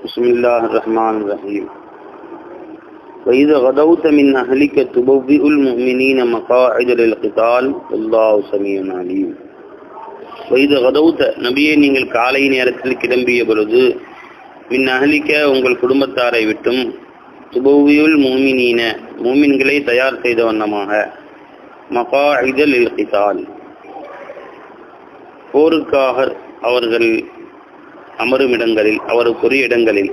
بسم الله الرحمن الرحيم وإذا غدوت من أهلك تبوئ المؤمنين مقاعد للقتال والله سميع عليم وإذا غدوت நபியே நீங்கள் காலை நேரத்தில் கிளம்பிய பொழுது மின் அகலிக்க உங்கள் குடும்பத்தாரை விட்டும் துபவியுல் மூமினீன மூமின்களை தயார் செய்த வண்ணமாக மகாஇதல் இல்கிதால் போருக்காக அவர்கள் அமரும் இடங்களில் அவருக்குரிய இடங்களில்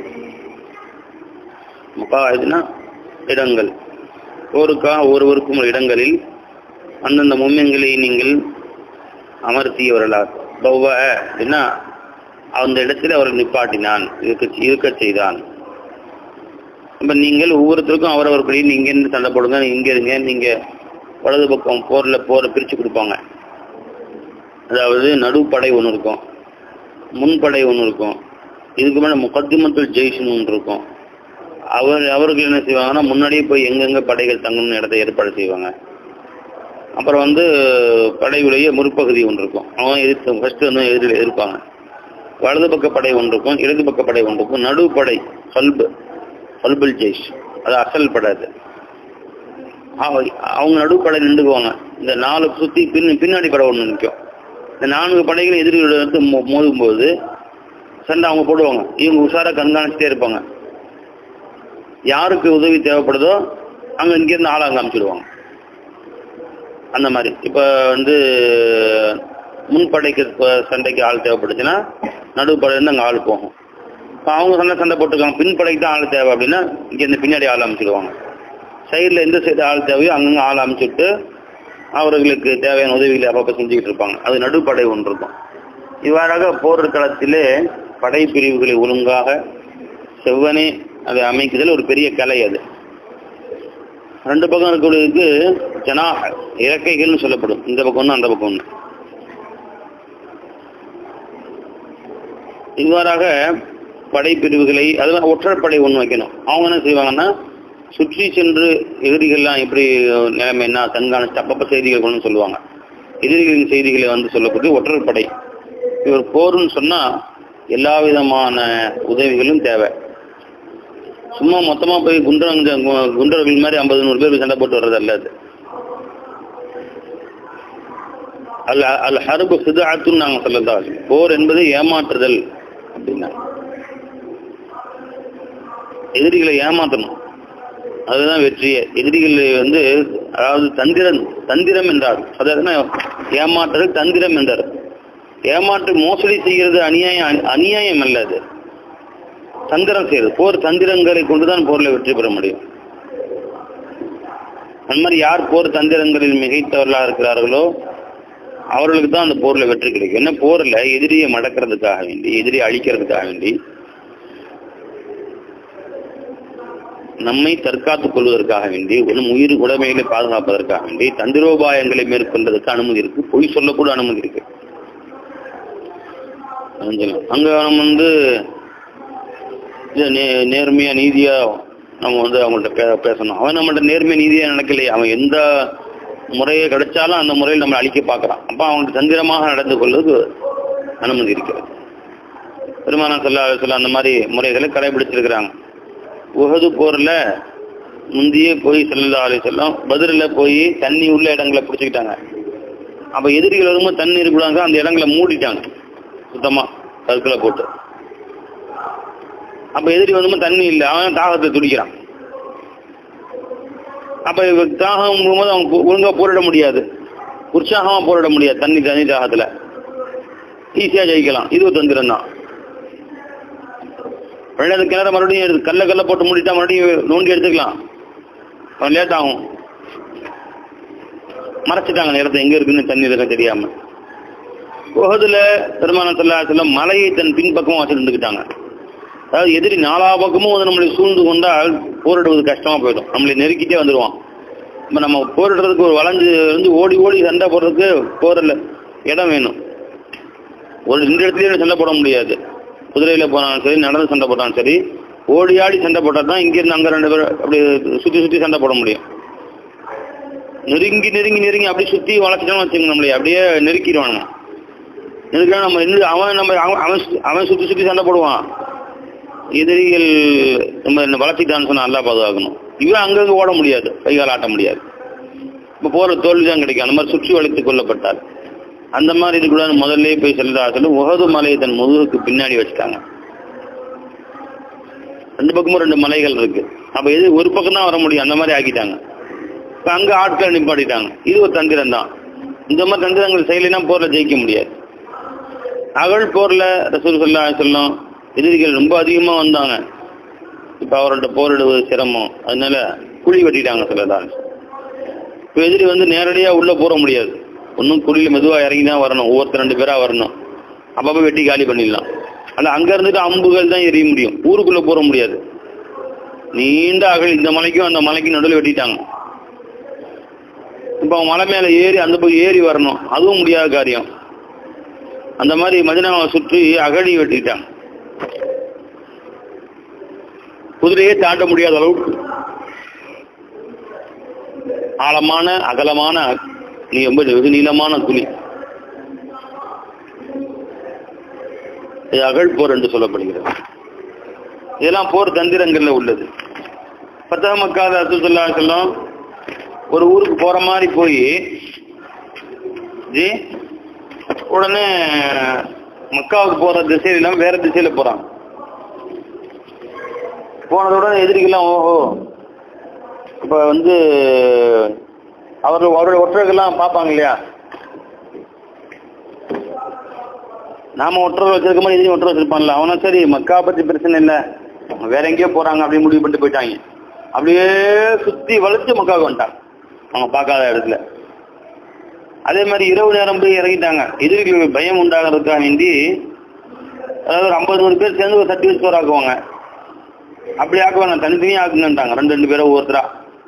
மகாஇதுனா இடங்கள் போருக்காக ஒருவருக்கும் ஒரு இடங்களில் அந்தந்த மூமின்களை நீங்கள் அமர்த்தியவர்களார் பௌவ என்ன அந்த இடத்தில் அவர் நிப்பாட்டினான் இருக்க இருக்க செய்தான் அப்ப நீங்கள் ஒவ்வொருத்தருக்கும் அவரவர்படி நீங்க இருந்து சண்டை போடுங்க இங்க இருங்க நீங்க வலது பக்கம் போர்ல போரை பிரிச்சு கொடுப்பாங்க அதாவது நடுப்படை ஒன்று இருக்கும் முன்படை ஒன்று இருக்கும் இதுக்கு மேலே முகத்திமத்துல் ஜெய்ஷன் ஒன்று இருக்கும் அவர் அவர்கள் என்ன செய்வாங்கன்னா முன்னாடியே போய் எங்கெங்க படைகள் தங்கணும்னு இடத்த ஏற்பாடு செய்வாங்க அப்புறம் வந்து படையுடைய முற்பகுதி ஒன்று இருக்கும் அவன் எதிர்த்து ஃபர்ஸ்ட் வந்து எதிரில் எதிர்ப்பாங்க வலது பக்க படை ஒன்று இருக்கும் இடது பக்க படை ஒன்று இருக்கும் நடுப்படை சல்பு சல்புல் ஜெய்ஷ் அது அசல் படை அது அவங்க நடுப்படை நின்றுக்குவாங்க இந்த நாலு சுற்றி பின் பின்னாடி படை ஒன்று நிற்கும் இந்த நான்கு படைகள் எதிரிகளோட வந்து மோதும் போது சண்டை அவங்க போடுவாங்க இவங்க உஷாரா கண்காணிச்சுட்டே இருப்பாங்க யாருக்கு உதவி தேவைப்படுதோ அங்கே இங்கேருந்து ஆளாங்க அமைச்சிடுவாங்க அந்த மாதிரி இப்போ வந்து முன்படைக்கு சண்டைக்கு ஆள் தேவைப்படுச்சுன்னா நடுப்படையிலேருந்து அங்கே ஆள் போகும் இப்போ அவங்க சண்டை சண்டை போட்டுருக்காங்க பின்படைக்கு தான் ஆள் தேவை அப்படின்னா இங்கேருந்து பின்னாடி ஆள் அமைச்சிடுவாங்க சைடில் எந்த சைடு ஆள் தேவையோ அங்கங்கே ஆள் அமைச்சுட்டு அவர்களுக்கு தேவையான உதவிகளை அப்பப்போ செஞ்சுக்கிட்டு இருப்பாங்க அது நடுப்படை ஒன்று இருக்கும் இவ்வாறாக போர்க்களத்திலே படை பிரிவுகளை ஒழுங்காக செவ்வனே அதை அமைக்குதல் ஒரு பெரிய கலை அது ரெண்டு பக்கம் இருக்கிறதுக்கு ஜனா இறக்கைகள்னு சொல்லப்படும் இந்த பக்கம் ஒன்று அந்த பக்கம் ஒன்று இவ்வாறாக படைப்பிரிவுகளை அதுதான் ஒற்றற்படை ஒன்று வைக்கணும் அவங்க என்ன செய்வாங்கன்னா சுற்றி சென்று எதிரிகள்லாம் எப்படி நிலைமை என்ன கண்காணிச்சு அப்பப்போ செய்திகள் கொண்டு சொல்லுவாங்க எதிரிகளின் செய்திகளை வந்து சொல்லக்கூடிய ஒற்றற்படை இவர் போர்னு சொன்னால் எல்லா விதமான உதவிகளும் தேவை சும்மா மொத்தமாக போய் குண்டரங்க குண்டர்கள் மாதிரி ஐம்பது நூறு பேர் சண்டை போட்டு வர்றது அல்ல அது அல் அல் ஹர்பு சிதாத்துன்னு நாங்கள் சொல்லதா போர் என்பது ஏமாற்றுதல் அப்படின்னா எதிரிகளை ஏமாற்றணும் அதுதான் வெற்றியே எதிரிகள் வந்து அதாவது தந்திரம் தந்திரம் என்றார் அதாவது ஏமாற்றுதல் தந்திரம் என்றார் ஏமாற்று மோசடி செய்கிறது அநியாயம் அநியாயம் அல்ல அது தந்திரம் செய்யறது போர் தந்திரங்களை கொண்டுதான் போர்ல வெற்றி பெற முடியும் அந்த மாதிரி யார் போர் தந்திரங்களில் மிகைத்தவர்களாக இருக்கிறார்களோ அவர்களுக்கு தான் அந்த போர்ல வெற்றி கிடைக்கும் என்ன போர்ல எதிரியை மடக்கிறதுக்காக வேண்டி எதிரியை அழிக்கிறதுக்காக வேண்டி நம்மை தற்காத்துக் கொள்வதற்காக வேண்டி ஒரு உயிர் உடைமைகளை பாதுகாப்பதற்காக வேண்டி தந்திரோபாயங்களை மேற்கொள்வதற்கு அனுமதி இருக்கு பொய் சொல்லக்கூட அனுமதி இருக்கு அங்க நம்ம வந்து நேர்மையா நீதியா நம்ம வந்து அவங்கள்ட்ட பேசணும் அவன் நம்மள்ட்ட நேர்மையா நீதியா நடக்கலையே அவன் எந்த முறையை கிடைச்சாலும் அந்த முறையில் நம்ம அழிக்க பார்க்கறான் அப்ப அவனுக்கு தந்திரமாக நடந்து கொள்வதற்கு அனுமதி இருக்கிறது பெருமானா சொல்ல சொல்ல அந்த மாதிரி முறைகளை கடைபிடிச்சிருக்கிறாங்க உகது போர்ல முந்தையே போய் செல்லா அலி செல்லம் பதிரில் போய் தண்ணி உள்ள இடங்களை பிடிச்சிக்கிட்டாங்க அப்ப எதிரிகள் வரும்போது தண்ணி இருக்கிறாங்க அந்த இடங்களை மூடிட்டாங்க சுத்தமா கற்களை போட்டு அப்ப எதிரி வந்து தண்ணி இல்லை அவன் தாகத்தை துடிக்கிறான் அப்ப தாகம் போகும்போது அவன் ஒழுங்கா போரிட முடியாது உற்சாகமா போரிட முடியாது தண்ணி தண்ணி தாகத்துல ஈஸியா ஜெயிக்கலாம் இது ஒரு தந்திரம் தான் ரெண்டாவது கிணற மறுபடியும் எடுத்து கல்ல கல்ல போட்டு மூடிட்டா மறுபடியும் நோண்டி எடுத்துக்கலாம் அவன் லேட் ஆகும் மறைச்சிட்டாங்க நேரத்தை எங்க இருக்குன்னு தண்ணி இதெல்லாம் தெரியாம உகதுல பெருமான சொல்லா சொல்ல மலையை தன் பின்பக்கமும் வச்சிருந்துக்கிட்டாங்க அதாவது எதிரி நாலா பக்கமும் வந்து நம்மளை சூழ்ந்து கொண்டால் போரிடுவது கஷ்டமா போயிடும் நம்மளை நெருக்கிட்டே வந்துடுவான் இப்போ நம்ம போரிடுறதுக்கு ஒரு வளைஞ்சு வந்து ஓடி ஓடி சண்டை போடுறதுக்கு போரில் இடம் வேணும் ஒரு ரெண்டு இடத்துலயே சண்டை போட முடியாது குதிரையில போனாலும் சரி நடந்து சண்டை போட்டாலும் சரி ஓடி ஆடி சண்டை போட்டால் தான் இங்கிருந்து அங்கே ரெண்டு பேர் அப்படி சுற்றி சுற்றி சண்டை போட முடியும் நெருங்கி நெருங்கி நெருங்கி அப்படி சுற்றி வளர்ச்சிட்டோம்னு வச்சுக்கோங்க நம்மளே அப்படியே நெருக்கிடுவானுங்க நெருக்கினா நம்ம இன்னும் அவன் நம்ம அவன் அவன் சுற்றி சுற்றி சண்டை போடுவான் எதிரிகள் நம்ம என்ன வளர்த்திட்டான்னு சொன்னா நல்லா பாதுகாக்கணும் இவன் அங்கங்க ஓட முடியாது கைகால் ஆட்ட முடியாது இப்போ போற தோல்வி தான் கிடைக்கும் அந்த மாதிரி சுற்றி வளைத்துக் கொள்ளப்பட்டார் அந்த மாதிரி இருக்கக்கூடாது முதல்ல போய் செல்றா சொல்லி உகது மலையை தன் முதுகுக்கு பின்னாடி வச்சுட்டாங்க ரெண்டு பக்கமும் ரெண்டு மலைகள் இருக்கு அப்ப எது ஒரு பக்கம் தான் வர முடியும் அந்த மாதிரி ஆக்கிட்டாங்க இப்ப அங்க ஆட்களை நிப்பாட்டிட்டாங்க இது ஒரு தந்திரம் தான் இந்த மாதிரி தந்திரங்கள் செய்யலைன்னா போர்ல ஜெயிக்க முடியாது அகழ் போர்ல ரசூல் சொல்லா சொல்லும் எதிரிகள் ரொம்ப அதிகமா வந்தாங்க இப்ப அவர்கிட்ட போரிடுவது சிரமம் அதனால குழி வெட்டிட்டாங்க சிலதான் இப்ப எதிரி வந்து நேரடியா உள்ள போற முடியாது ஒன்றும் குழியில மெதுவா இறங்கி தான் வரணும் ஒவ்வொருத்தர் ரெண்டு பேரா வரணும் அப்பப்ப வெட்டி காலி பண்ணிடலாம் ஆனா அங்க இருந்துட்டு அம்புகள் தான் எரிய முடியும் ஊருக்குள்ள போற முடியாது நீண்ட அகல் இந்த மலைக்கும் அந்த மலைக்கும் நடுவில் வெட்டிட்டாங்க இப்ப அவன் மலை மேல ஏறி அந்த பக்கம் ஏறி வரணும் அதுவும் முடியாத காரியம் அந்த மாதிரி மதினாவை சுற்றி அகழி வெட்டிட்டாங்க குதிரையே தாண்ட முடியாத அளவுக்கு ஆழமான அகலமான நீ ரொம்ப வெகு நீளமான குழி இது அகழ் போர் என்று சொல்லப்படுகிறது இதெல்லாம் போர் தந்திரங்கள்ல உள்ளது பத்தக மக்காத அத்துல்லா செல்லம் ஒரு ஊருக்கு போற மாதிரி போய் ஜி உடனே மக்காவுக்கு போற திசையில இல்லாம வேற திசையில போறாங்க போனதுடன் எதிரிகள்லாம் ஓஹோ இப்ப வந்து அவர்கள் அவருடைய ஒற்றர்கள்லாம் பார்ப்பாங்க இல்லையா நாம ஒற்றர் வச்சிருக்க மாதிரி எதிரி ஒற்றர் வச்சிருப்பான்ல அவனா சரி மக்கா பத்தி பிரச்சனை இல்லை வேற எங்கேயோ போறாங்க அப்படின்னு முடிவு பண்ணிட்டு போயிட்டாங்க அப்படியே சுத்தி வளைச்சு மக்காவுக்கு வந்துட்டாங்க அவங்க பார்க்காத இடத்துல அதே மாதிரி இரவு நேரம் போய் இறங்கிட்டாங்க எதிரிகளுக்கு பயம் உண்டாகிறதுக்காக வேண்டி அதாவது ஒரு ஐம்பது நூறு பேர் சேர்ந்து ஒரு சட்டி வச்சு சோறு ஆக்குவாங்க அப்படி ஆக்குவாங்க தனித்தனியாக ஆக்குங்கன்ட்டாங்க ரெண்டு ரெண்டு பேரும் ஒவ்வொருத்தரா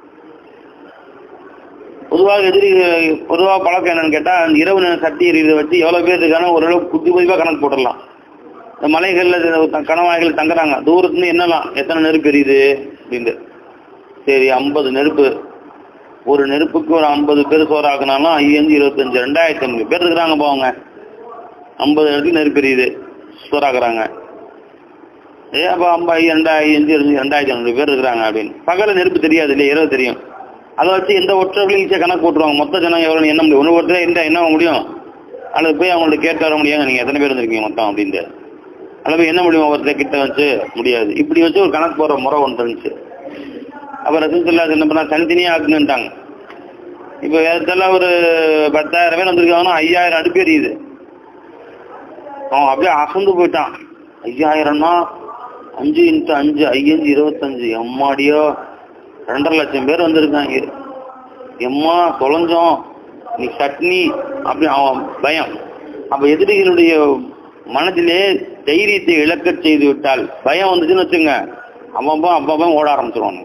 பொதுவாக எதிரி பொதுவாக பழக்கம் என்னன்னு கேட்டா அந்த இரவு நேரம் சட்டி எறியதை வச்சு எவ்வளவு பேர் இருக்காங்க ஓரளவு குத்தி குதிப்பா கணக்கு போட்டுடலாம் இந்த மலைகள்ல த- கணவாய்கள் தங்குறாங்க தூரத்துல இருந்து என்னலாம் எத்தனை நெருப்பு எரியுது அப்படின்ட்டு சரி ஐம்பது நெருப்பு ஒரு நெருப்புக்கு ஒரு ஐம்பது பேர் சோறாக்குனாலும் ஐயஞ்சு இருபத்தஞ்சு ரெண்டாயிரத்தி ஐநூறு பேர் இருக்கிறாங்க போவாங்க ஐம்பது இடத்துக்கு நெருப்பு எரியுது சோறாக்குறாங்க ஏ அப்போ ஐம்பது ரெண்டாயிரம் அஞ்சு ரெண்டாயிரத்தி ஐநூறு பேர் இருக்கிறாங்க அப்படின்னு பகல நெருப்பு தெரியாது இல்லையா இரவு தெரியும் அதை வச்சு எந்த ஒற்றர்களும் ஈஸியாக கணக்கு போட்டுருவாங்க மொத்த ஜனம் எவ்வளோ என்ன முடியும் ஒன்று ஒருத்தர் என்ன என்ன முடியும் அல்லது போய் அவங்கள்ட்ட கேட்டு வர முடியாங்க நீங்கள் எத்தனை பேர் இருந்திருக்கீங்க மொத்தம் அப்படின்ட்டு அதில் போய் என்ன முடியும் ஒருத்தர் கிட்ட வச்சு முடியாது இப்படி வச்சு ஒரு கணக்கு போடுற முறை ஒன்று இருந்துச்சு அப்போ ரசூல்லா என்ன பண்ணா தனித்தனியாக ஆக்குன்னுட்டாங்க இப்போ வேறத்தெல்லாம் ஒரு பத்தாயிரம் பேர் வந்திருக்காங்கன்னா ஐயாயிரம் அடுப்பு எரியுது அவன் அப்படியே அசந்து போயிட்டான் ஐயாயிரம்னா அஞ்சு இன்ட்டு அஞ்சு ஐயஞ்சு இருபத்தஞ்சு எம்மாடியோ ரெண்டரை லட்சம் பேர் வந்திருக்காங்க எம்மா தொலைஞ்சோம் நீ சட்னி அப்படி அவன் பயம் அப்ப எதிரிகளுடைய மனதிலே தைரியத்தை இழக்கச் செய்து விட்டால் பயம் வந்துச்சுன்னு வச்சுங்க அவன் அப்பா ஓட ஆரம்பிச்சிருவாங்க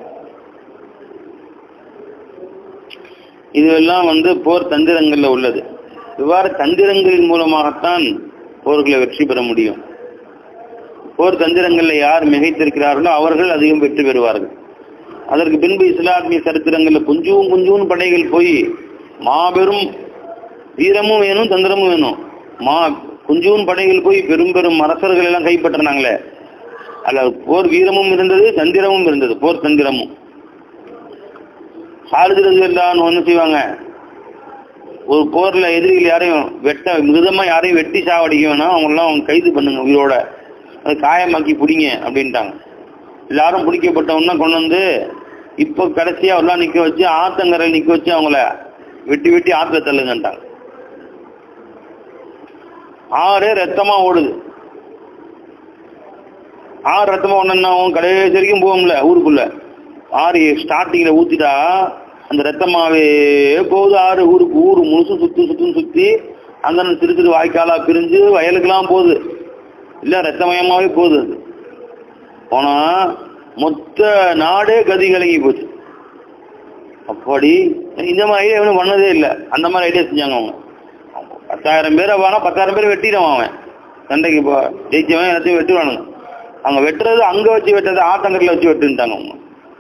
இதுவெல்லாம் வந்து போர் தந்திரங்கள்ல உள்ளது இவ்வாறு தந்திரங்களின் மூலமாகத்தான் போர்களை வெற்றி பெற முடியும் போர் தந்திரங்கள்ல யார் மிகைத்திருக்கிறார்களோ அவர்கள் அதிகம் வெற்றி பெறுவார்கள் அதற்கு பின்பு இஸ்லாமிய சரித்திரங்கள்ல குஞ்சுவும் குஞ்சுவும் படைகள் போய் மாபெரும் வீரமும் வேணும் தந்திரமும் வேணும் மா குஞ்சுவும் படைகள் போய் பெரும் பெரும் அரசர்கள் எல்லாம் கைப்பற்றினாங்களே அல்ல போர் வீரமும் இருந்தது தந்திரமும் இருந்தது போர் தந்திரமும் சாரதிரது எல்லாம் ஒண்ணு செய்வாங்க ஒரு போர்ல எதிரிகள் யாரையும் வெட்ட மிகுதமா யாரையும் வெட்டி சாவடிக்க வேணாம் அவங்க எல்லாம் கைது பண்ணுங்க உயிரோட அது காயமாக்கி பிடிங்க அப்படின்ட்டாங்க எல்லாரும் பிடிக்கப்பட்டவொன்னா கொண்டு வந்து இப்போ கடைசியா எல்லாம் நிக்க வச்சு ஆத்தங்கரையில் நிக்க வச்சு அவங்கள வெட்டி வெட்டி ஆத்துல தள்ளுங்கன்ட்டாங்க ஆறே ரத்தமா ஓடுது ஆறு ரத்தமா ஒன்னா கடைசி வரைக்கும் போகும்ல ஊருக்குள்ள ஆறு ஸ்டார்டிங்ல ஊத்திட்டா அந்த ரத்தமாவே போகுது ஆறு ஊருக்கு ஊரு முழுசும் சுத்தி சுத்தும் சுத்தி அந்த திரு திரு வாய்க்காலா பிரிஞ்சு வயலுக்கெல்லாம் போகுது இல்ல ரத்தமயமாவே போகுது அது போனா மொத்த நாடே கதி கலங்கி போச்சு அப்படி இந்த மாதிரி ஐடியா இவனும் பண்ணதே இல்லை அந்த மாதிரி ஐடியா செஞ்சாங்க அவங்க அவங்க பத்தாயிரம் பேரை வேணா பத்தாயிரம் பேர் வெட்டிடுவான் அவன் சண்டைக்கு இப்போ ஜெயிச்சவன் எல்லாத்தையும் வெட்டுவானுங்க அவங்க வெட்டுறது அங்க வச்சு வெட்டுறது ஆத்தங்கரில் வச்சு வெட்டுன்ட்டாங்க அவங்க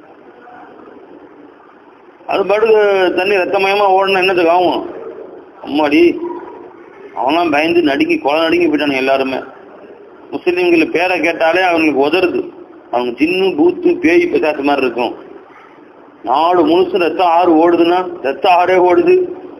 அது பாட்டுக்கு தண்ணி ரத்தமயமா ஓடணும் என்னத்துக்கு ஆகும் அம்மாடி அவன்லாம் பயந்து நடுங்கி கொலை நடுங்கி போயிட்டானுங்க எல்லாருமே முஸ்லிம்கள் பேரை கேட்டாலே அவங்களுக்கு உதறுது அவங்க ஜின்னு பூத்து பேய் பிசாசு மாதிரி இருக்கும் நாடு முழுசும் ரத்த ஆறு ஓடுதுன்னா ரத்த ஆறே ஓடுது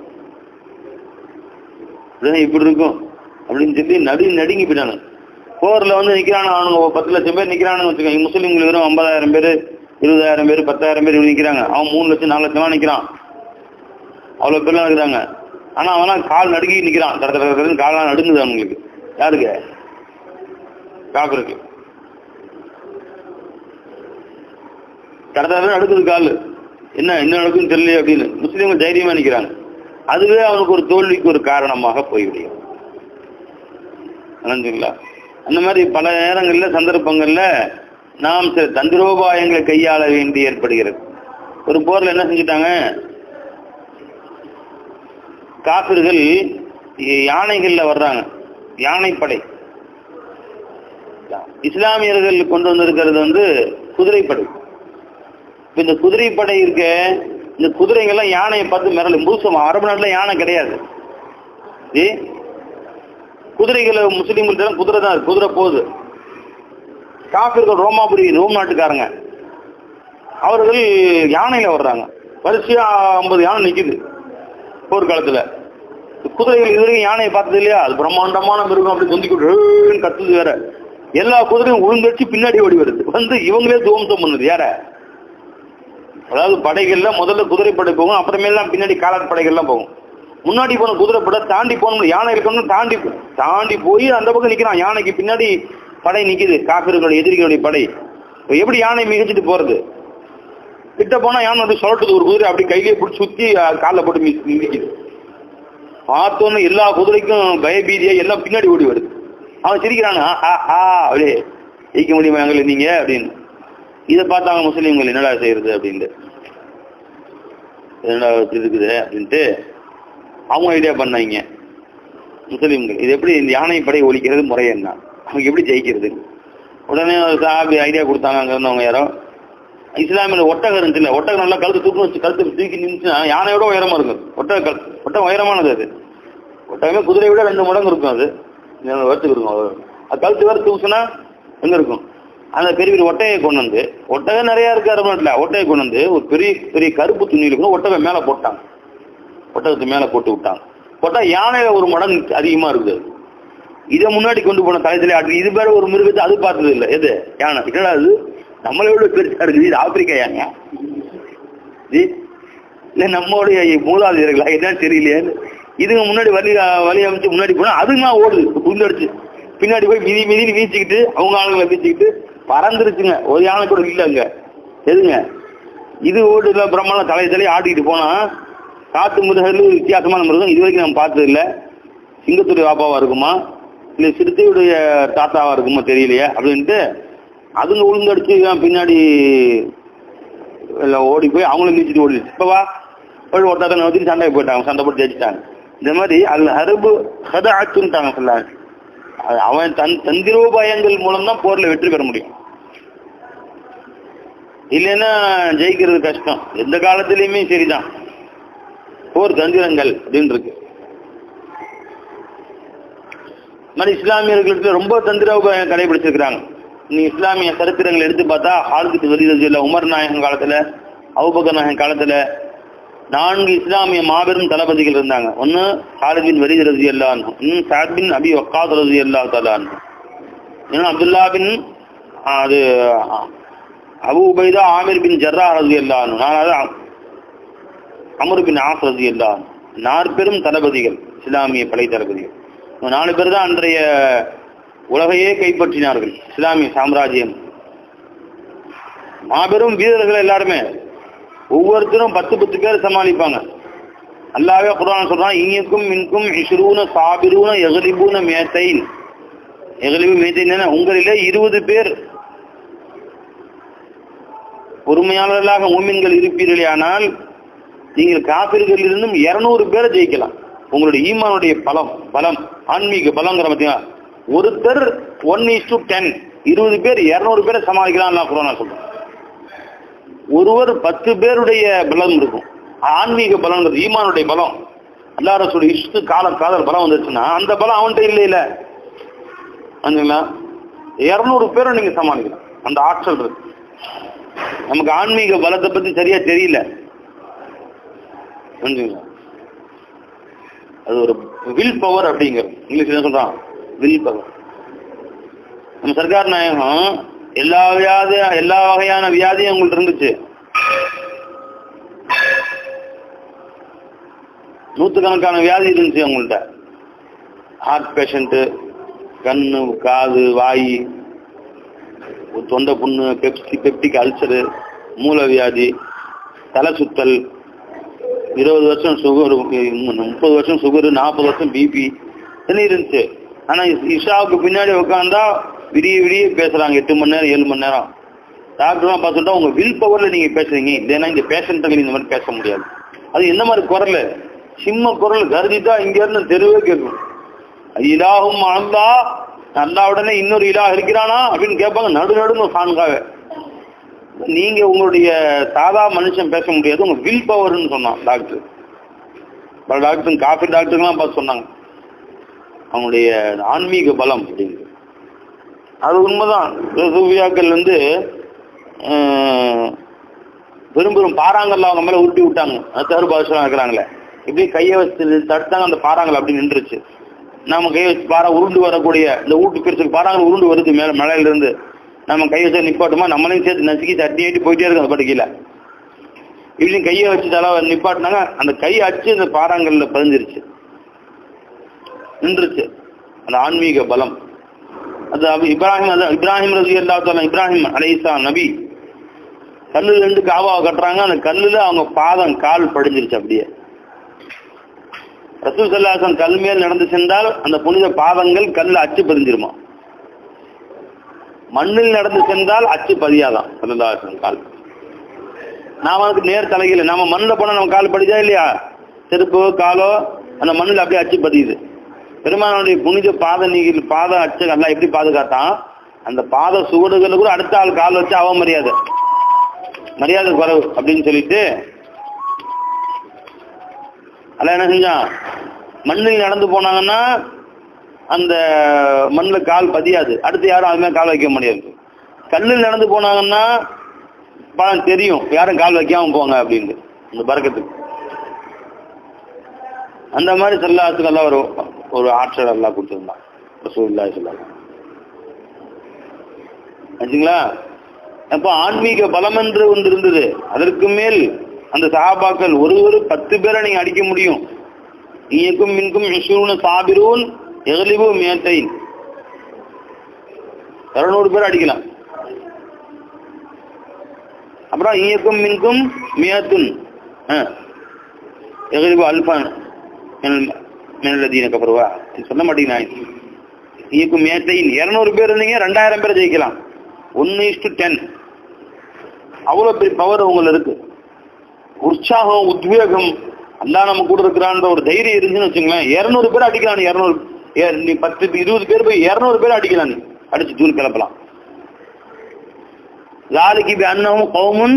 இதுதான் இப்படி இருக்கும் அப்படின்னு சொல்லி நடு நடுங்கி போயிட்டானு போர்ல வந்து நிக்கிறானு அவனுங்க ஒரு பத்து லட்சம் பேர் நிக்கிறானு வச்சுக்கோங்க முஸ்லீம்கள் வெறும் ஐம்பதாயிரம் பேர் இருபதாயிரம் பேர் பத்தாயிரம் பேர் இப்படி நிக்கிறாங்க அவன் மூணு லட்சம் நாலு லட்சமா நிக்கிறான் அவ்வளவு பேர்லாம் இருக்கிறாங்க ஆனா அவனா கால் நடுங்கி நிக்கிறான் தட தட தடன்னு காலாம் நடுங்குது அவங்களுக்கு யாருக்கு காப்பிருக்கு தட தட நடுக்குது கால் என்ன என்ன நடக்குன்னு தெரியல அப்படின்னு முஸ்லீம்கள் தைரியமா நிக்கிறாங்க அதுவே அவனுக்கு ஒரு தோல்விக்கு ஒரு காரணமாக போய்விடும் அலந்துங்களா அந்த மாதிரி பல நேரங்கள்ல சந்தர்ப்பங்கள்ல நாம் சில தந்திரோபாயங்களை கையாள வேண்டி ஏற்படுகிறது ஒரு போர்ல என்ன செஞ்சுட்டாங்க காப்பிர்கள் யானைகள்ல வர்றாங்க யானைப்படை இஸ்லாமியர்கள் கொண்டு வந்திருக்கிறது வந்து குதிரைப்படை இப்ப இந்த குதிரைப்படை இருக்க இந்த குதிரைகள்லாம் யானையை பார்த்து மிரளு முழுசம் அரபு நாட்டுல யானை கிடையாது ஏ குதிரைகளை முஸ்லீம்கிட்ட குதிரை தான் இருக்கு, குதிரை போகுது காபிர்கள் ரோமாபுரி ரோம் நாட்டுக்காரங்க அவர்கள் யானையில வர்றாங்க வரிசையா ஐம்பது யானை நிக்குது போர்க்காலத்துல குதிரைகள் இது வரைக்கும் யானையை பார்த்தது இல்லையா அது பிரம்மாண்டமான மிருகம் அப்படி தொந்திக்கிட்டு கத்துது வேற எல்லா குதிரையும் உழுந்தடிச்சு பின்னாடி ஓடி வருது வந்து இவங்களே துவம்சம் பண்ணுது யார அதாவது படைகள்ல முதல்ல குதிரை படை போகும் அப்புறமேலாம் பின்னாடி காலாட் படைகள்லாம் போகும் முன்னாடி போன குதிரை படை தாண்டி போகணும் யானை இருக்கணும் தாண்டி தாண்டி போய் அந்த பக்கம் நிக்கிறான் யானைக்கு பின்னாடி படை நிக்குது காப்பிர்களுடைய எதிரிகளுடைய படை இப்ப எப்படி யானை மிதிச்சிட்டு போறது கிட்ட போனா யானை வந்து சொல்லட்டுது ஒரு குதிரை அப்படி கையிலே பிடிச்சி சுத்தி காலில் போட்டு மி- மிதிக்குது பார்த்தோன்னு எல்லா குதிரைக்கும் பயபீதியா எல்லாம் பின்னாடி ஓடி வருது அவன் சிரிக்கிறான் ஆ ஆ, ஆ அப்படியே ஜெயிக்க முடியுமா எங்களை நீங்க அப்படின்னு இதை பார்த்தாங்க முஸ்லீம்கள் என்னடா செய்யறது அப்படின்ட்டு என்னடா இப்படி இருக்குது அப்படின்ட்டு அவங்க ஐடியா பண்ணாங்க முஸ்லீம்கள் இது எப்படி இந்த யானை படை ஒழிக்கிறது முறை என்ன அவங்க எப்படி ஜெயிக்கிறது உடனே ஒரு சாபி ஐடியா கொடுத்தாங்க அங்க இருந்தவங்க யாரோ இஸ்லாமியில ஒட்டகம் இருந்துச்சுல்ல ஒட்டகம் நல்லா கழுத்து தூக்கி வச்சு கழுத்து தூக்கி நின்றுச்சுன்னா யானையோட உயரமா இருக்கும் ஒட்டக கல் ஒட்டகம் உயரமானது அது ஒட்டகமே குதிரையை விட ரெண்டு மடங்கு இருக்கும் அது வருத்துக்கு இருக்கும் அது. அது கழுத்து வேறு தூசுனா எங்க இருக்கும் அந்த பெரிய பெரிய ஒட்டையை கொண்டு வந்து ஒட்டகம் நிறைய இருக்கு அரபு நாட்டுல ஒட்டையை கொண்டு வந்து ஒரு பெரிய பெரிய கருப்பு துணியில கூட ஒட்டகம் மேல போட்டாங்க ஒட்டகத்து மேல போட்டு விட்டாங்க போட்டா யானையில ஒரு மடங்கு அதிகமா இருக்குது அது. இதை முன்னாடி கொண்டு போன தலைத்துல ஆட்டு இது பேர ஒரு மிருகத்தை அது பார்த்தது இல்ல எது யானை என்னடா அது நம்மளை விட பெருசா இருக்குது இது ஆப்பிரிக்கா யானை இது இல்ல நம்மளுடைய மூதாதையர்களா என்னன்னு தெரியலையே இதுங்க முன்னாடி வழி வழி அமைச்சு முன்னாடி போனா அதுங்க ஓடுது புந்தடிச்சு பின்னாடி போய் மிதி மிதி வீச்சுக்கிட்டு அவங்க ஆளுங்களை வீச்சுக்கிட்டு பறந்துருச்சுங்க ஒரு யானை கூட இல்ல அங்க எதுங்க இது ஓடுல பிரம்மாண்ட தலை தலை ஆடிக்கிட்டு போனா காட்டு மிருகங்கள் வித்தியாசமான மிருகம் இது வரைக்கும் நம்ம பார்த்தது இல்ல சிங்கத்துடைய பாப்பாவா இருக்குமா இல்ல சிறுத்தையுடைய தாத்தாவா இருக்குமா தெரியலையே அப்படின்ட்டு அதுங்க உளுந்தடிச்சு இவன் பின்னாடி எல்லாம் ஓடி போய் அவங்களும் நீச்சிட்டு ஓடிடுச்சு இப்போ வா போய் ஒருத்தர் நோத்தி சண்டை போயிட்டாங்க சண்டை போட்டு ஜெயிச்சிட்டாங்க இந்த மாதிரி அல் ஹரபு ஹத ஆச்சுன்ட்டாங்க சொல்லாங்க அது அவன் தன் தந்திரோபாயங்கள் மூலம் தான் போர்ல வெற்றி பெற முடியும் இல்லைன்னா ஜெயிக்கிறது கஷ்டம் எந்த காலத்திலயுமே சரிதான் போர் தந்திரங்கள் அப்படின்னு இருக்கு மாதிரி இஸ்லாமியர்களுக்கு ரொம்ப தந்திரோபாயம் கடைபிடிச்சிருக்கிறாங்க நீ இஸ்லாமிய சரித்திரங்கள் எடுத்து பார்த்தா ஹாலித் வெளியில் இல்லை உமர் நாயகன் காலத்துல அவுபக்கர் நாயகன் காலத்துல நான்கு இஸ்லாமிய மாபெரும் தளபதிகள் இருந்தாங்க ஒன்னு ஹாலித் பின் வலீத் ரதி அல்லான் இன்னும் சாத் பின் அபி வக்காத் ரதி அல்லா தலான் இன்னும் அப்துல்லா பின் ஆ, அது ஆ, அபு உபைதா ஆமிர் பின் ஜர்ரா ரதி அல்லான் நாலாவது அ- அமர் பின் ஆஸ் ரதி அல்லான் நாலு பெரும் தளபதிகள் இஸ்லாமிய படை தளபதிகள் இவங்க நாலு பேர் தான் அன்றைய உலகையே கைப்பற்றினார்கள் இஸ்லாமிய சாம்ராஜ்யம் மாபெரும் வீரர்கள் எல்லாருமே ஒவ்வொருத்தரும் பத்து பத்து பேர் சமாளிப்பாங்க அல்லாவே குர்ஆன் சொல்றான் இங்கக்கும் மின்கும் இஷ்ரூன சாபிரூன எகலிபூன மேத்தைன் எகலிபு மேத்தைன் உங்களிலே இருபது பேர் பொறுமையாளர்களாக மூமின்கள் இருப்பீர்களே ஆனால் நீங்கள் காபிர்களில் இருந்தும் இருநூறு பேரை ஜெயிக்கலாம் உங்களுடைய ஈமானுடைய பலம் பலம் ஆன்மீக பலங்கிற பார்த்தீங்களா ஒருத்தர் ஒன் இஸ் டு டென் இருபது பேர் இருநூறு பேரை சமாளிக்கலாம் நான் குரானா சொல்றேன் ஒருவர் பத்து பேருடைய பலம் இருக்கும் ஆன்மீக பலம்ங்கிறது ஈமானுடைய பலம் அல்லா ரசூல் இஷ்டு கால காதல் பலம் வந்துருச்சுன்னா அந்த பலம் அவன்கிட்ட இல்லை இல்ல வந்துங்களா இருநூறு பேரை நீங்க சமாளிக்கலாம் அந்த ஆற்றல் இருக்கு நமக்கு ஆன்மீக பலத்தை பத்தி சரியா தெரியல புரிஞ்சுங்களா அது ஒரு வில் பவர் அப்படிங்கிறது இங்கிலீஷ்ல என்ன சொல்றான் வில் பவர் நம்ம சர்க்கார் நாயகம் எல்லா வியாதி எல்லா வகையான வியாதியும் உங்கள்ட்ட இருந்துச்சு நூற்றுக்கணக்கான வியாதி இருந்துச்சு அவங்கள்ட்ட ஹார்ட் பேஷண்ட்டு கண்ணு காது வாய் ஒரு தொண்டை புண்ணு பெப்சி பெப்டிக் அல்சரு மூல வியாதி தலை சுத்தல் இருபது வருஷம் சுகர் முப்பது வருஷம் சுகர் நாற்பது வருஷம் பிபி இருந்துச்சு ஆனா இஷாவுக்கு பின்னாடி உட்காந்தா விடிய விடிய பேசுறாங்க எட்டு மணி நேரம் ஏழு மணி நேரம் டாக்டர்லாம் பார்த்துட்டா உங்க வில் பவர்ல நீங்க பேசுறீங்க இல்லைன்னா இந்த பேஷண்ட்டுங்க இந்த மாதிரி பேச முடியாது அது என்ன மாதிரி குரல் சிம்ம குரல் கருதிட்டா இங்க இருந்து தெருவே கேட்கும் இலாகும் அல்லா அல்லா உடனே இன்னொரு இலாக இருக்கிறானா அப்படின்னு கேட்பாங்க நடு நடுன்னு சான்காக நீங்க உங்களுடைய சாதா மனுஷன் பேச முடியாது உங்க வில் பவர்னு சொன்னான் டாக்டர் பல டாக்டர் காஃபி டாக்டருங்களாம் பார்த்து சொன்னாங்க அவங்களுடைய ஆன்மீக பலம் அப்படிங்கிறது அது உண்மைதான் சூஃபியாக்கள் வந்து பெரும் பெரும் பாறாங்கல்ல அவங்க மேல உருட்டி விட்டாங்க தரு பாஷம் இருக்கிறாங்களே இப்படி கையை வச்சு தடுத்தாங்க அந்த பாறாங்கல் அப்படி நின்றுச்சு நம்ம கையை வச்சு பாறை உருண்டு வரக்கூடிய இந்த ஊட்டு பெருசுக்கு பாறாங்கல் உருண்டு வருது மேல மலையில இருந்து நம்ம கையை வச்சு நிப்பாட்டுமா நம்மளையும் சேர்த்து நசுக்கி தட்டி ஏட்டி போயிட்டே இருக்கும் அந்த படுக்கையில இப்படி கையை வச்சு தலை நிப்பாட்டினாங்க அந்த கை அச்சு இந்த பாறாங்கல்ல பதிஞ்சிருச்சு நின்றுச்சு அந்த ஆன்மீக பலம் அது அபு- இப்ராஹிம் அது இப்ராஹிம் ரசி அல்லா இப்ராஹிம் அலைசா நபி கல்லுல இருந்து காவாவை கட்டுறாங்க அந்த கல்லுல அவங்க பாதம் கால் படிஞ்சிருச்சு அப்படியே ரசூல் சல்லாசன் கல் மேல் நடந்து சென்றால் அந்த புனித பாதங்கள் கல்ல அச்சு பதிஞ்சிருமா மண்ணில் நடந்து சென்றால் அச்சு பதியாதான் சல்லாசன் கால் நாம அதுக்கு நேர் தலையில நாம மண்ணில் போனா நம்ம கால் படிச்சா இல்லையா செருப்பு காலோ அந்த மண்ணில் அப்படியே அச்சு பதியுது பெருமானுடைய புனித பாத நீகில் பாத அச்சு எல்லாம் எப்படி பாதுகாத்தான் அந்த பாத சுவடுகள் கூட அடுத்த ஆள் கால் வச்சு அவ மரியாதை மரியாதை குறைவு அப்படின்னு சொல்லிட்டு அல்ல என்ன செஞ்சான் மண்ணில் நடந்து போனாங்கன்னா அந்த மண்ணில் கால் பதியாது அடுத்து யாரும் அது மேல கால் வைக்க முடியாது கல்லில் நடந்து போனாங்கன்னா பலன் தெரியும் யாரும் கால் வைக்காம போங்க அப்படின்னு இந்த பறக்கத்துக்கு அந்த மாதிரி செல்லாத்துக்கு எல்லாம் ஒரு ஒரு ஆற்றல் எல்லாம் கொடுத்துருந்தான் ரசூலுல்லாஹி ஸல்லல்லாஹு ஆச்சுங்களா அப்போ ஆன்மீக பலம் என்று ஒன்று இருந்தது அதற்கு மேல் அந்த சஹாபாக்கள் ஒரு ஒரு பத்து பேரை நீங்க அடிக்க முடியும் நீக்கும் மின்கும் இஷூன சாபிரூன் எகலிபு மேத்தை இருநூறு பேர் அடிக்கலாம் அப்புறம் ஈயக்கும் மின்கும் மியத்துன் எகலிபு அல்பான் மேலதீன கபருவா சொல்ல மாட்டீங்க ஈயக்கும் மேத்தைன் இருநூறு பேர் இருந்தீங்க ரெண்டாயிரம் பேர் ஜெயிக்கலாம் ஒன்னு இஸ்டு டென் அவ்வளோ பெரிய பவர் உங்களை இருக்கு உற்சாகம் உத்வேகம் அல்லா நம்ம கூட இருக்கிறான்ற ஒரு தைரியம் இருந்துச்சுன்னு வச்சுங்களேன் இருநூறு பேர் அடிக்கலாம் நீ இருநூறு நீ பத்து இருபது பேர் போய் இருநூறு பேர் அடிக்கலாம் நீ அடிச்சு தூள் கிளப்பலாம் லாலிக்கு பி அன்னமும் கவுமுன்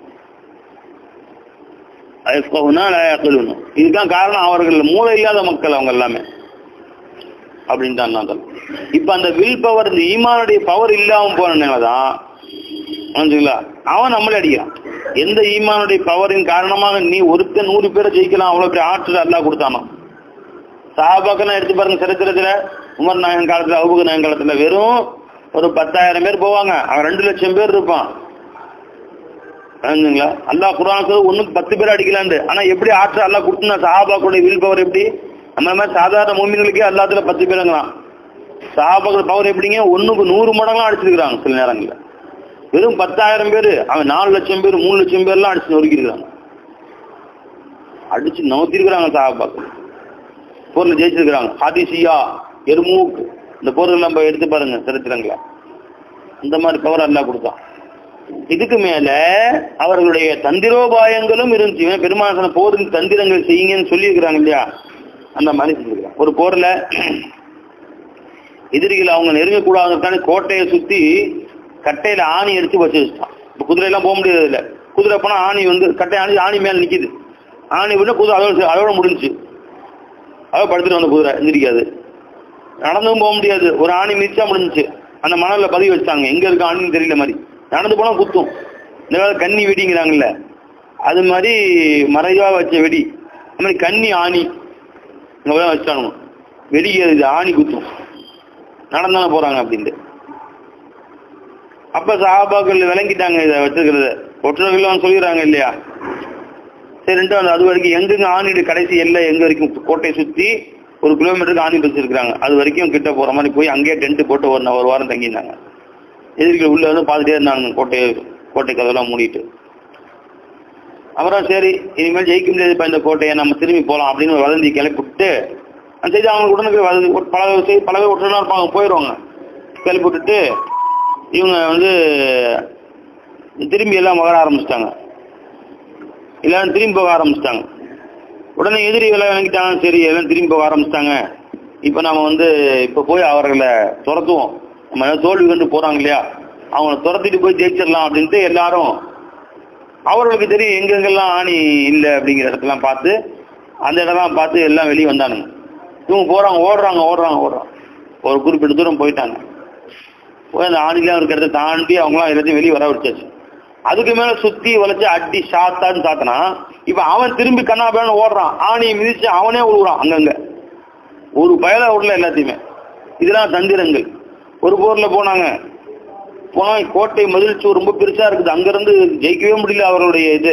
இதுதான் காரணம் அவர்கள் மூளை இல்லாத மக்கள் அவங்க எல்லாமே அப்படின்னு தான் நான் சொல்றேன். இப்ப அந்த வில் பவர் இந்த ஈமானுடைய பவர் இல்லாம போனதுனாலதான் புரிஞ்சுங்களா அவன் நம்மளே அடிக்கிறான் எந்த ஈமானுடைய பவரின் காரணமாக நீ ஒருத்த நூறு பேரை ஜெயிக்கலாம் அவ்வளவு பெரிய ஆற்றல் அல்லா கொடுத்தானோ சாபாக்கெல்லாம் எடுத்து பாருங்க சரித்திரத்துல உமர் நாயகன் காலத்துல அவுபக நாயகன் காலத்துல வெறும் ஒரு பத்தாயிரம் பேர் போவாங்க அவன் ரெண்டு லட்சம் பேர் இருப்பான் புரிஞ்சுங்களா அல்லாஹ் குரான் சொல்ல ஒண்ணுக்கு பத்து பேர் அடிக்கலாண்டு ஆனா எப்படி ஆற்றல் அல்லா கொடுத்தா சஹாபாக்குடைய வில் பவர் எப்படி நம்ம மாதிரி சாதாரண மூமின்களுக்கே அல்லாத்துல பத்து பேருங்களாம் சஹாபாக்கள் பவர் எப்படிங்க ஒண்ணுக்கு நூறு மடங்களாம் அடிச்சிருக்கிறாங்க சில நேரங்கள்ல வெறும் பத்தாயிரம் பேர் அவன் நாலு லட்சம் பேர் மூணு லட்சம் பேர்லாம் அடிச்சு நொறுக்கிருக்காங்க அடிச்சு நோத்திருக்கிறாங்க சஹாபாக்கள் போர்ல ஜெயிச்சிருக்கிறாங்க ஹாதிசியா எருமூக் இந்த போர்கள் நம்ம எடுத்து பாருங்க சரித்திரங்களை இந்த மாதிரி பவர் எல்லாம் கொடுத்தான் இதுக்கு மேல அவர்களுடைய தந்திரோபாயங்களும் இருந்துச்சு இவன் பெருமாசன போரின் தந்திரங்கள் செய்யுங்கன்னு சொல்லியிருக்கிறாங்க இல்லையா அந்த மாதிரி செஞ்சிருக்கிறாங்க ஒரு போர்ல எதிரிகள் அவங்க நெருங்கக்கூடாதுக்கான கோட்டையை சுத்தி கட்டையில ஆணி எடுத்து வச்சு வச்சுட்டான் இப்போ குதிரையெல்லாம் போக முடியாது இல்ல குதிரை போனா ஆணி வந்து கட்டை ஆணி ஆணி மேல நிக்குது ஆணி விட குதிரை அதோட அதோட முடிஞ்சுச்சு அதோட படுத்துட்டு வந்த குதிரை எந்திரிக்காது நடந்தும் போக முடியாது ஒரு ஆணி மிதிச்சா முடிஞ்சுச்சு அந்த மணல்ல பதிவு வச்சாங்க எங்க இருக்கு ஆணின்னு தெரியல மாதிரி நடந்து போனா குத்தும் இந்த காலத்துல கன்னி வெடிங்கிறாங்கல்ல அது மாதிரி மறைவா வச்ச வெடி அது மாதிரி கன்னி ஆணி இங்க தான் வச்சானுங்க வெடி இது ஆணி குத்தும் நடந்தானே போறாங்க அப்படின்ட்டு அப்ப சஹாபாக்கள் விளங்கிட்டாங்க இதை வச்சிருக்கிறத ஒற்றர்கள் சொல்லிடுறாங்க இல்லையா சரின்ட்டு அந்த அது வரைக்கும் எங்கெங்க ஆணிடு கடைசி எல்லை எங்க வரைக்கும் கோட்டையை சுத்தி ஒரு கிலோமீட்டருக்கு ஆணி வச்சிருக்காங்க அது வரைக்கும் கிட்ட போற மாதிரி போய் அங்கேயே டென்ட் போட்டு ஒரு நா- ஒரு வாரம் தங்கியிருந்தாங்க எதிரிகள் உள்ள வந்து பார்த்துட்டே இருந்தாங்க கோட்டை கோட்டை கதவெல்லாம் மூடிட்டு அப்புறம் சரி இனிமேல் ஜெயிக்க முடியாது இப்ப இந்த கோட்டையை நம்ம திரும்பி போலாம் அப்படின்னு ஒரு வதந்தி கிளப்பிவிட்டு அந்த செய்தி அவங்க உடனே வதந்தி ஒரு பல செய்தி பல ஒற்றலாம் இருப்பாங்க போயிடுவாங்க கிளப்பி விட்டுட்டு இவங்க வந்து திரும்பி எல்லாம் வர ஆரம்பிச்சிட்டாங்க எல்லாரும் திரும்பி போக ஆரம்பிச்சிட்டாங்க உடனே எதிரிகளை நினைக்கிட்டாங்க சரி எல்லாம் திரும்பி போக ஆரம்பிச்சிட்டாங்க இப்போ நாம வந்து இப்போ போய் அவர்களை துரத்துவோம் நம்ம ஏதாவது தோல்வி கண்டு போறாங்க இல்லையா அவங்கள துரத்திட்டு போய் ஜெயிச்சிடலாம் அப்படின்ட்டு எல்லாரும் அவர்களுக்கு தெரியும் எங்கெங்கெல்லாம் ஆணி இல்லை அப்படிங்கிற இடத்தெல்லாம் பார்த்து அந்த இடம்லாம் பார்த்து எல்லாம் வெளியே வந்தானுங்க இவங்க போறாங்க ஓடுறாங்க ஓடுறாங்க ஓடுறாங்க ஒரு குறிப்பிட்ட தூரம் போயிட்டாங்க போய் அந்த ஆணிலாம் இருக்கிறத தாண்டி அவங்களாம் எல்லாத்தையும் வெளியே வர வச்சாச்சு அதுக்கு மேல சுத்தி வளைச்சு அடி சாத்தான்னு சாத்தனா இப்ப அவன் திரும்பி கண்ணாபேன்னு ஓடுறான் ஆணியை மிதிச்சு அவனே விழுகுறான் அங்கங்க ஒரு பயல விடல எல்லாத்தையுமே இதெல்லாம் தந்திரங்கள் ஒரு போர்ல போனாங்க போனா கோட்டை மதில் சுவர் ரொம்ப பெருசா இருக்குது அங்கிருந்து ஜெயிக்கவே முடியல அவர்களுடைய இது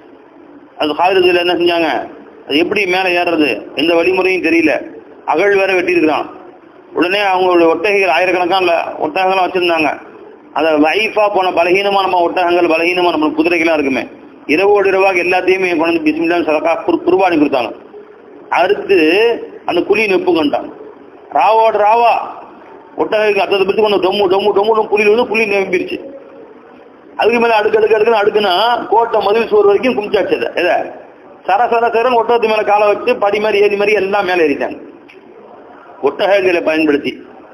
அது ஹாரிதில் என்ன செஞ்சாங்க அது எப்படி மேலே ஏறுறது எந்த வழிமுறையும் தெரியல அகழ் வேற வெட்டியிருக்கிறான் உடனே அவங்களுடைய ஒட்டகைகள் ஆயிரக்கணக்கான ஒட்டகங்கள்லாம் வச்சிருந்தாங்க அதை லைஃபா போன பலகீனமா நம்ம ஒட்டகங்கள் பலகீனமா நம்ம குதிரைகள்லாம் இருக்குமே இரவோடு இரவாக எல்லாத்தையுமே கொண்டு வந்து பிஸ்மில்லான்னு சதக்கா குர் குர்பானி கொடுத்தாங்க அடுத்து அந்த குழி நெப்பு கண்டாங்க ராவோட ராவா ஒட்டகைக்கு அத்தத்தை பற்றி கொண்டு டொம்மு டொம்மு டொம்மு டொம்மு புளி வந்து புளி நம்பிருச்சு அதுக்கு மேல அடுக்கு அடுக்கு அடுக்குன்னு அடுக்குனா கோட்டை மதில் சுவர் வரைக்கும் குமிச்சாச்சு அதை எதை சர சர சரன்னு ஒட்டகத்து மேல காலை வச்சு படி மாதிரி ஏறி மாதிரி எல்லாம் மேலே ஏறிட்டாங்க ஒட்டகங்களை பயன்படுத்தி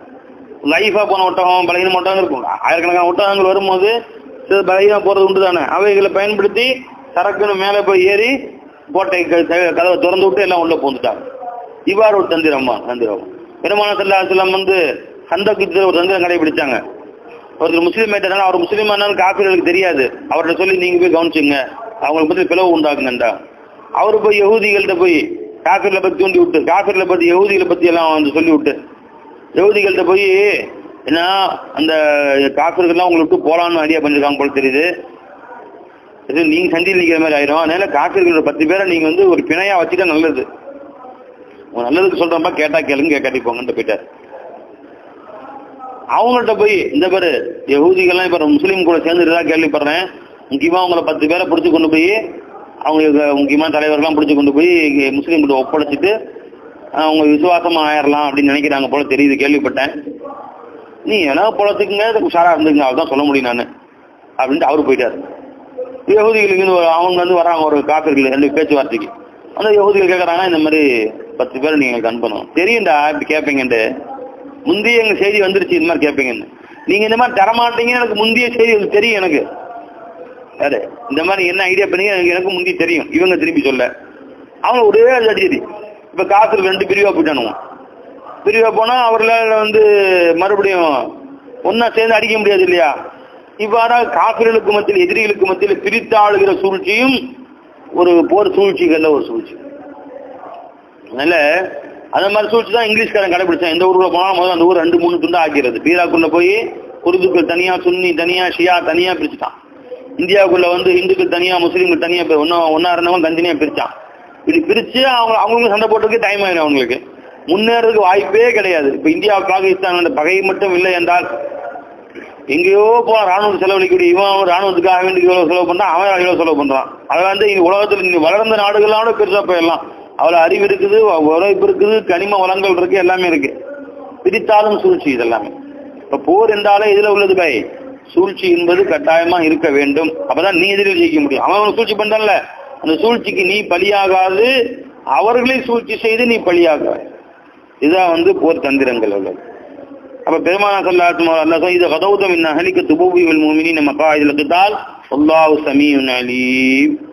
லைஃபா போன ஒட்டகம் பலகீனம் ஒட்டகம் இருக்கும் ஆயிரக்கணக்கான ஒட்டகங்கள் வரும்போது சில பலகீனம் போறது உண்டு தானே அவைகளை பயன்படுத்தி சரக்குன்னு மேலே போய் ஏறி கோட்டை க- க- கதவை திறந்து விட்டு எல்லாம் உள்ள பூந்துட்டாங்க இவ்வாறு ஒரு தந்திரமா தந்திரம் பெருமான சல்லா செல்லம் வந்து சந்தக்கு ஒரு தந்திரம் கடைபிடிச்சாங்க ஒருத்தர் முஸ்லீம் ஆயிட்டனால அவர் முஸ்லீம் ஆனாலும் காப்பீர்களுக்கு தெரியாது அவர்கிட்ட சொல்லி நீங்க போய் கவனிச்சுங்க அவங்களுக்கு பத்தி பிளவு உண்டாக்குங்கண்டா அவரு போய் யகூதிகள்கிட்ட போய் காஃபிர்ல பத்தி தூண்டி விட்டு காஃபிர்ல பத்தி யகூதிகளை பத்தி எல்லாம் வந்து சொல்லி விட்டு யகூதிகள்கிட்ட போய் என்ன அந்த காஃபிர்கள்லாம் உங்களை விட்டு போலான்னு ஐடியா பண்ணிருக்காங்க போல தெரியுது இது நீங்க சந்தியில் நிக்கிற மாதிரி ஆயிரும் அதனால காஃபிர்களோட பத்து பேரை நீங்க வந்து ஒரு பிணையா வச்சுட்டா நல்லது உங்க நல்லதுக்கு சொல்றப்ப கேட்டா கேளுங்க கேட்காட்டி போங்கன்ட்டு போயிட்டார் அவங்கள்ட்ட போய் இந்த பேரு யகூதிகள்லாம் இப்ப முஸ்லீம் கூட சேர்ந்துருதா கேள்விப்படுறேன் முக்கியமா அவங்கள பத்து பேரை பிடிச்சு கொண்டு போய் அவங்க முக்கியமான தலைவர்கள்லாம் பிடிச்சு கொண்டு போய் முஸ்லீம் கிட்ட ஒப்படைச்சிட்டு அவங்க விசுவாசமா ஆயிரலாம் அப்படின்னு நினைக்கிறாங்க போல தெரியுது கேள்விப்பட்டேன் நீ என்ன பொழத்துக்குங்க உஷாரா இருந்துங்க அதுதான் சொல்ல முடியும் நான் அப்படின்ட்டு அவரு போயிட்டாரு யகுதிகள் இங்க அவங்க வந்து வராங்க ஒரு காப்பிர்கள் ரெண்டு பேச்சுவார்த்தைக்கு அந்த யகுதிகள் கேட்கறாங்க இந்த மாதிரி பத்து பேர் நீங்க எனக்கு அனுப்பணும் தெரியும்டா இப்படி கேட்பீங்கன்ட்டு முந்தைய எங்க செய்தி வந்துருச்சு இந்த மாதிரி கேட்பீங்கன்னு நீங்க இந்த மாதிரி தரமாட்டீங்கன்னு எனக்கு முந்தைய செய்தி எனக்கு தெரியும் எனக்கு யாரு இந்த மாதிரி என்ன ஐடியா பண்ணீங்க எனக்கு எனக்கு முந்தி தெரியும் இவங்க திரும்பி சொல்ல அவங்க ஒரே அடிச்சது இப்ப காசு ரெண்டு பிரிவா போயிட்டானுங்க பிரிவா போனா அவர்களால வந்து மறுபடியும் ஒன்னா சேர்ந்து அடிக்க முடியாது இல்லையா இவ்வாறாக காப்பிர்களுக்கு மத்தியில் எதிரிகளுக்கு மத்தியில் பிரித்து ஆளுகிற சூழ்ச்சியும் ஒரு போர் சூழ்ச்சிகள்ல ஒரு சூழ்ச்சி அதனால அந்த மாதிரி சூழ்ச்சி தான் இங்கிலீஷ்காரன் கடைபிடிச்சான் எந்த ஊருக்குள்ள போனாலும் முதல்ல அந்த ஊர் ரெண்டு மூணு துண்டா ஆக்கிறது பீராக்குள்ள போய் குருதுக்கள் தனியா சுன்னி தனியா ஷியா தனியா பிரிச்சுட்டான் இந்தியாவுக்குள்ள வந்து இந்துக்கள் தனியா முஸ்லீம்கள் தனியா பி- ஒன்னா ஒன்னா இருந்தவங்க தனித்தனியா பிரிச்சான் இப்படி பிரிச்சு அவங்க அவங்களுக்கு சண்டை போட்டுக்கு டைம் ஆயிடும் அவங்களுக்கு முன்னேறதுக்கு வாய்ப்பே கிடையாது இப்ப இந்தியா பாகிஸ்தான் அந்த பகை மட்டும் இல்லை என்றால் எங்கேயோ போ ராணுவ செலவழிக்கக்கூடிய இவன் ராணுவத்துக்காக வேண்டி இவ்வளவு செலவு பண்றான் அவன் இவ்வளவு செலவு பண்றான் அதை வந்து இந்த உலகத்துல இந்த வளர்ந்த நாடுகளோட பெருசா போயிடலாம் அவ்வளவு அறிவு இருக்குது உழைப்பு இருக்குது கனிம வளங்கள் இருக்கு எல்லாமே இருக்கு பிரித்தாலும் சூழ்ச்சி இதெல்லாமே இப்ப போர் என்றாலே இதுல உள்ளது பை சூழ்ச்சி என்பது கட்டாயமா இருக்க வேண்டும் அப்பதான் நீ எதிரில் ஜெயிக்க முடியும் அவன் அவன் சூழ்ச்சி பண்றான்ல அந்த சூழ்ச்சிக்கு நீ பலியாகாது அவர்களே சூழ்ச்சி செய்து நீ பலியாக இதுதான் வந்து போர் தந்திரங்கள் உள்ளது அப்ப பெருமானா சொல்லாட்டும் அல்ல இது கதவுதம் இன்ன அஹலிக்க துபுவி வல் மூமினின் மகாயிதுல் கிதால் அல்லாஹ் சமீஉன் அலீம்